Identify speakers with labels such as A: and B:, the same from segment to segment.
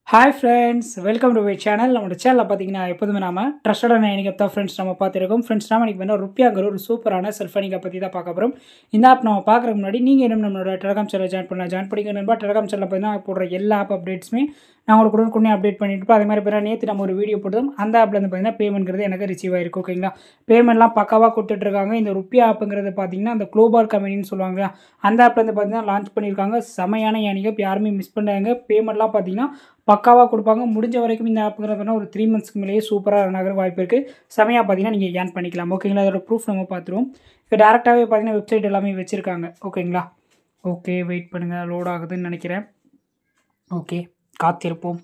A: hi friends welcome to my channel நம்மளோட சேனலில் பார்த்தீங்கன்னா எப்போதுமே நாம ட்ரஸ்டடான எனிகப் தான் ஃப்ரெண்ட்ஸ் நம்ம பார்த்துருக்கோம் ஃப்ரெண்ட்ஸ் நாம இன்றைக்கி வந்து ருப்பியாங்கிற ஒரு சூப்பரான செல்ஃபனிக்கை பற்றி தான் பார்க்க போகிறோம் இந்த ஆப் நம்ம பார்க்குறதுக்கு முன்னாடி நீங்கள் இன்னும் நம்மளோட டெலகாம் சேனல் ஜாயின் பண்ணலாம் ஜாயின் பண்ணிக்க நண்பா டெலகாம் சேனலில் பார்த்தீங்கன்னா போடுற எல்லா ஆப் அப்டேட்ஸுமே நான் உங்களுக்கு உடனுக்குடனே அப்டேட் பண்ணிட்டு இருப்போம் அதே மாதிரி பேர் நேற்று நம்ம ஒரு வீடியோ போட்டதும் அந்த ஆப்பில் வந்து பார்த்தீங்கன்னா பேமெண்ட்ங்கிறது எனக்கு ரிசீவ் ஆயிருக்கு ஓகேங்களா பேமெண்ட்லாம் பக்காவாக கொடுத்துட்ருக்காங்க இந்த ருப்பியா ஆப்புங்கிறது பார்த்தீங்கன்னா அந்த குளோபால் கம்பெனின்னு சொல்லுவாங்க இல்லையா அந்த ஆப்பில் வந்து பார்த்தீங்கன்னா லான்ச் பண்ணியிருக்காங்க செமையான ஏனிகப் யாருமே மிஸ் பண்ணாங்க பேமெண்ட்லாம் பார்த்தீங்கன்னா பக்காவாக கொடுப்பாங்க முடிஞ்ச வரைக்கும் இந்த ஆப்புங்கிறது ஒரு த்ரீ மந்த்ஸ்க்கு மேலேயே சூப்பராக ரன் ஆகிற வாய்ப்பு இருக்குது செமையாக பார்த்தீங்கன்னா நீங்கள் ஏன் பண்ணிக்கலாம் ஓகேங்களா அதோட ப்ரூஃப் நம்ம பார்த்துருவோம் இப்போ டேரெக்டாகவே பார்த்தீங்கன்னா வெப்சைட் எல்லாமே வச்சுருக்காங்க ஓகேங்களா ஓகே வெயிட் பண்ணுங்கள் லோட் ஆகுதுன்னு நினைக்கிறேன் ஓகே காத்திருப்போம்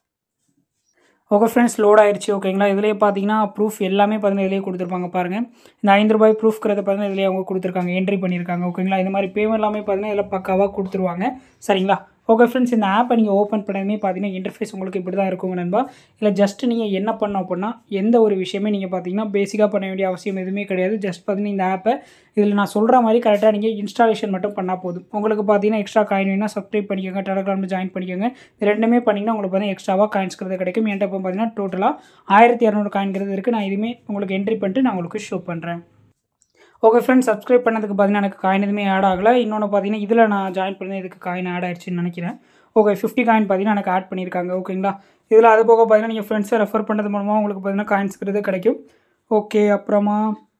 A: ஓகே ஃப்ரெண்ட்ஸ் லோட் ஆயிடுச்சு ஓகேங்களா இதுலேயே பார்த்தீங்கன்னா ப்ரூஃப் எல்லாமே பார்த்தீங்கன்னா இதிலே கொடுத்துருப்பாங்க பாருங்கள் இந்த ஐந்து ரூபாய் ப்ரூஃப்ங்கிறத பார்த்தீங்கன்னா இதிலே அவங்க கொடுத்துருக்காங்க என்ட்ரி பண்ணியிருக்காங்க ஓகேங்களா இந்த மாதிரி பேமெண்ட் எல்லாமே பார்த்தீங்கன்னா இதில் பக்காவாக கொடுத்துருவாங்க சரிங்களா ஓகே ஃப்ரெண்ட்ஸ் இந்த ஆப்பை நீங்கள் ஓப்பன் பண்ணதுமே பார்த்தீங்கன்னா இன்டர்ஃபேஸ் உங்களுக்கு இப்படி தான் இருக்குங்க நண்பா இல்லை ஜஸ்ட் நீங்கள் என்ன பண்ணோம் அப்படின்னா எந்த ஒரு விஷயமே நீங்கள் பார்த்தீங்கன்னா பேசிக்காக பண்ண வேண்டிய அவசியம் எதுவுமே கிடையாது ஜஸ்ட் பார்த்தீங்கன்னா இந்த ஆப்பை இதில் நான் சொல்கிற மாதிரி கரெக்டாக நீங்கள் இன்ஸ்டாலேஷன் மட்டும் பண்ணால் போதும் உங்களுக்கு பார்த்தீங்கன்னா எக்ஸ்ட்ரா காயின் வேணால் சப்ஸ்கிரைப் பண்ணிக்கோங்க டெலகிராமில் ஜாயின் பண்ணிக்கோங்க இது ரெண்டுமே பண்ணிங்கன்னா உங்களுக்கு பார்த்தீங்கன்னா எக்ஸ்ட்ராவாக காயின்ஸ்கிறது கிடைக்கும் என்கிட்ட இப்போ பார்த்தீங்கன்னா டோட்டலாக ஆயிரத்தி இரநூறு காயின்கிறது இருக்குது நான் இதுவுமே உங்களுக்கு என்ட்ரி பண்ணிட்டு நான் உங்களுக்கு ஷோ பண்ணுறேன் ஓகே ஃப்ரெண்ட்ஸ் சப்ஸ்கிரைப் பண்ணதுக்கு பார்த்தீங்கன்னா எனக்கு காயின் எதுவுமே ஆட் ஆகலை இன்னொன்று பார்த்தீங்கன்னா இதில் நான் ஜாயின் பண்ணி இதுக்கு காயின் ஆட் ஆயிடுச்சுன்னு நினைக்கிறேன் ஓகே ஃபிஃப்டி காயின் பார்த்தீங்கன்னா எனக்கு ஆட் பண்ணியிருக்காங்க ஓகேங்களா இதில் அது போக பார்த்தீங்கன்னா நீங்கள் ஃப்ரெண்ட்ஸை ரெஃபர் பண்ணுறது மூலமாக உங்களுக்கு பார்த்தீங்கன்னா காயின்ஸ்கிறது கிடைக்கும் ஓகே அப்புறமா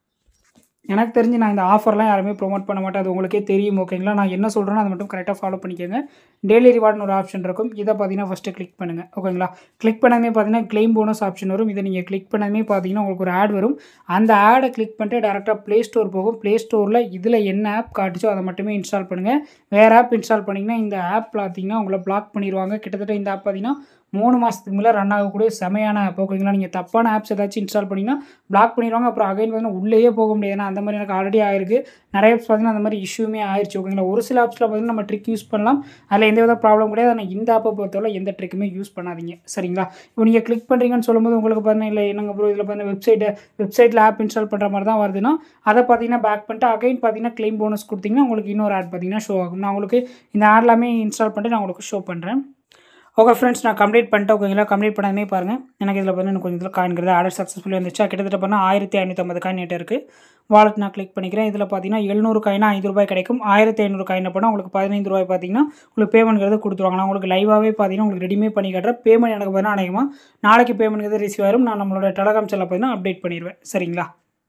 A: எனக்கு தெரிஞ்சு நான் இந்த ஆஃபர்லாம் யாருமே ப்ரொமோட் பண்ண மாட்டேன் அது உங்களுக்கே தெரியும் ஓகேங்களா நான் என்ன சொல்கிறேனோ அதை மட்டும் கரெக்டாக ஃபாலோ பண்ணிக்கோங்க டெய்லி ரிவார்ட்னு ஒரு ஆப்ஷன் இருக்கும் இதை பார்த்தீங்கன்னா ஃபஸ்ட்டு கிளிக் பண்ணுங்கள் ஓகேங்களா கிளிக் பண்ணதுமே பார்த்தீங்கன்னா கிளைம் போனஸ் ஆப்ஷன் வரும் இதை நீங்கள் கிளிக் பண்ணதுமே பார்த்தீங்கன்னா உங்களுக்கு ஒரு ஆட் வரும் அந்த ஆடை கிளிக் பண்ணிட்டு டேரெக்டாக ப்ளே ஸ்டோர் போகும் ப்ளே ஸ்டோரில் இதில் என்ன ஆப் காட்டுச்சோ அதை மட்டுமே இன்ஸ்டால் பண்ணுங்கள் வேறு ஆப் இன்ஸ்டால் பண்ணிங்கன்னா இந்த ஆப் பார்த்தீங்கன்னா உங்களை பிளாக் பண்ணிடுவாங்க கிட்டத்தட்ட இந்த ஆப் பார்த்தீங்கன்னா மூணு மாதத்துக்கு மேலே ரன் ஆகக்கூடிய செமையான ஆப் ஓகேங்களா நீங்கள் தப்பான ஆப்ஸ் ஏதாச்சும் இன்ஸ்டால் பண்ணிங்கன்னா பிளாக் பண்ணிடுவாங்க அப்புறம் அகைன் பார்த்தீங்கன்னா உள்ளேயே போக முடியாது ஏன்னா அந்த மாதிரி எனக்கு ஆல்ரெடி ஆயிருக்கு நிறைய ஆப்ஸ் பார்த்தீங்கன்னா அந்த மாதிரி இஷ்யூமே ஆயிடுச்சு ஓகேங்களா ஒரு சில ஆப்ஸில் பார்த்தீங்கன்னா நம்ம ட்ரிக் யூஸ் பண்ணலாம் அதில் எந்த வித ப்ராப்ளம் கிடையாது ஆனால் இந்த ஆப்பை பொறுத்தவரை எந்த ட்ரிக்குமே யூஸ் பண்ணாதீங்க சரிங்களா இப்போ நீங்கள் கிளிக் பண்ணுறீங்கன்னு சொல்லும்போது உங்களுக்கு பார்த்தீங்கன்னா இல்லை என்னங்க ப்ரோ இதில் பார்த்தீங்கன்னா வெப்சைட்டு வெப்சைட்டில் ஆப் இன்ஸ்டால் பண்ணுற மாதிரி தான் வருதுன்னா அதை பார்த்தீங்கன்னா பேக் பண்ணிட்டு அகைன் பார்த்தீங்கன்னா கிளைம் போனஸ் கொடுத்தீங்கன்னா உங்களுக்கு இன்னொரு ஆட் பார்த்தீங்கன்னா ஷோ ஆகும் நான் உங்களுக்கு இந்த ஆட் எல்லாமே இன்ஸ்டால் பண்ணிட்டு நான் உங்களுக்கு ஷோ பண்ணுறேன் ஓகே ஃப்ரெண்ட்ஸ் நான் கம்ப்ளீட் பண்ணிட்டேன் ஓகேங்களா கம்ப்ளீட் பண்ணாமே பாருங்கள் எனக்கு இதில் பார்த்தீங்கன்னா கொஞ்சம் இதில் காயின்கிறது ஆர்டர் சக்ஸஸ்ஃபுல்லாக இருந்துச்சு கிட்டத்தட்ட பண்ணால் ஆயிரத்தி ஐநூற்றம்பது காயின் எட்டு இருக்குது வாலெட் நான் கிளிக் பண்ணிக்கிறேன் இதில் பார்த்தீங்கன்னா எழுநூறு காயினா ஐந்து ரூபாய் கிடைக்கும் ஆயிரத்தி ஐநூறு காயின் பண்ணால் உங்களுக்கு பதினைந்து ரூபாய் பார்த்தீங்கன்னா உங்களுக்கு பேமெண்ட்ங்கிறது கொடுத்துருவாங்க நான் உங்களுக்கு லைவாகவே பார்த்தீங்கன்னா உங்களுக்கு ரெடிமே பண்ணி காட்டுறேன் பேமெண்ட் எனக்கு பார்த்தீங்கன்னா அநேகமாக நாளைக்கு பேமெண்ட்ங்கிறது ரிசீவ் ஆயிரும் நான் நம்மளோட டெலகிராம் சேனலில் பார்த்தீங்கன்னா அப்டேட் பண்ணிடுவேன் சரிங்களா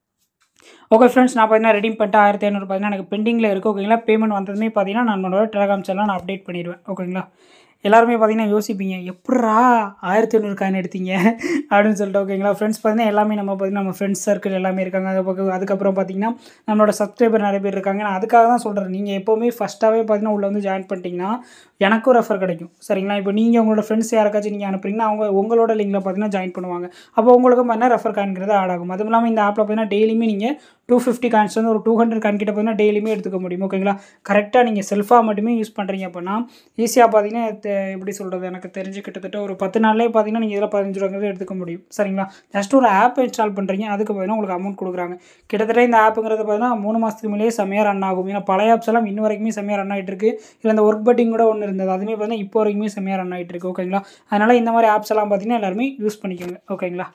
A: ஓகே ஃப்ரெண்ட்ஸ் நான் பார்த்தீங்கன்னா ரெடி பண்ணிட்டு ஆயிரத்தி ஐநூறு பார்த்தீங்கன்னா எனக்கு பெண்டிங்கில் இருக்குது ஓகேங்களா பேமெண்ட் வந்ததுமே பார்த்தீங்கன்னா நம்மளோட டெலகிராம் சேனலில் நான் அப்டேட் பண்ணிடுவேன் ஓகேங்களா எல்லாருமே பார்த்தீங்கன்னா யோசிப்பீங்க எப்படா ஆயிரத்தி ஐநூறு காயின் எடுத்தீங்க அப்படின்னு சொல்லிட்டு ஓகேங்களா ஃப்ரெண்ட்ஸ் பார்த்தீங்கன்னா எல்லாமே நம்ம பார்த்தீங்கன்னா நம்ம ஃப்ரெண்ட்ஸ் சர்க்கிள் எல்லாமே இருக்காங்க அது பக்கம் அதுக்கப்புறம் பார்த்தீங்கன்னா நம்மளோட சப்ஸ்கிரைபர் நிறைய பேர் இருக்காங்க நான் அதுக்காக தான் சொல்கிறேன் நீங்கள் எப்போவுமே ஃபஸ்ட்டாகவே பார்த்தீங்கன்னா உள்ளே வந்து ஜாயின் பண்ணிட்டீங்கன்னா எனக்கும் ரெஃபர் கிடைக்கும் சரிங்களா இப்போ நீங்கள் உங்களோட ஃப்ரெண்ட்ஸ் யாருக்காச்சும் நீங்கள் அனுப்புறீங்கன்னா அவங்க உங்களோட லிங்கில் பார்த்தீங்கன்னா ஜாயின் பண்ணுவாங்க அப்போ உங்களுக்கு பார்த்தீங்கன்னா ரெஃபர் காயின்கிறது ஆட் ஆகும் அதுவும் இல்லாமல் இந்த ஆப்பில் பார்த்தீங்கன்னா டெய்லியுமே நீங்கள் டூ ஃபிஃப்டி காயின்ஸ் வந்து ஒரு டூ ஹண்ட்ரட் காயின் கிட்ட பார்த்தீங்கன்னா டெய்லியுமே எடுத்துக்க முடியும் ஓகேங்களா கரெக்டாக நீங்கள் செல்ஃபாக மட்டுமே யூஸ் பண்ணுறீங்க அப்படின்னா ஈஸியாக பார்த்தீங்கன்னா எப்படி சொல்கிறது எனக்கு தெரிஞ்சு கிட்டத்தட்ட ஒரு பத்து நாள்லேயே பார்த்தீங்கன்னா நீங்கள் இதில் பதினஞ்சு ரூபாங்கிறது எடுத்துக்க முடியும் சரிங்களா ஜஸ்ட் ஒரு ஆப் இன்ஸ்டால் பண்ணுறீங்க அதுக்கு பார்த்தீங்கன்னா உங்களுக்கு அமௌண்ட் கொடுக்குறாங்க கிட்டத்தட்ட இந்த ஆப்புங்கிறது பார்த்தீங்கன்னா மூணு மாதத்துக்கு மேலேயே செம்மையாக ரன் ஆகும் ஏன்னா பழைய ஆப்ஸ் எல்லாம் இன்ன வரைக்குமே செம்மையாக ரன் ஆகிட்டு இருக்கு இல்லை இந்த ஒர்க் பட்டிங் கூட ஒன்று இருந்தது அதுவுமே பார்த்தீங்கன்னா இப்போ வரைக்குமே செம்மையாக ரன் ஆகிட்டு இருக்கு ஓகேங்களா அதனால் இந்த மாதிரி ஆப்ஸ் எல்லாம் பார்த்தீங்கன்னா எல்லாருமே யூஸ் பண்ணிக்கோங்க ஓகேங்களா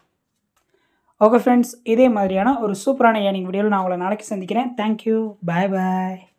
A: ஓகே ஃப்ரெண்ட்ஸ் இதே மாதிரியான ஒரு சூப்பரான ஏர்னிங் வீடியோவில் நான் உங்களை நாளைக்கு சந்திக்கிறேன் தேங்க்யூ பாய் பாய்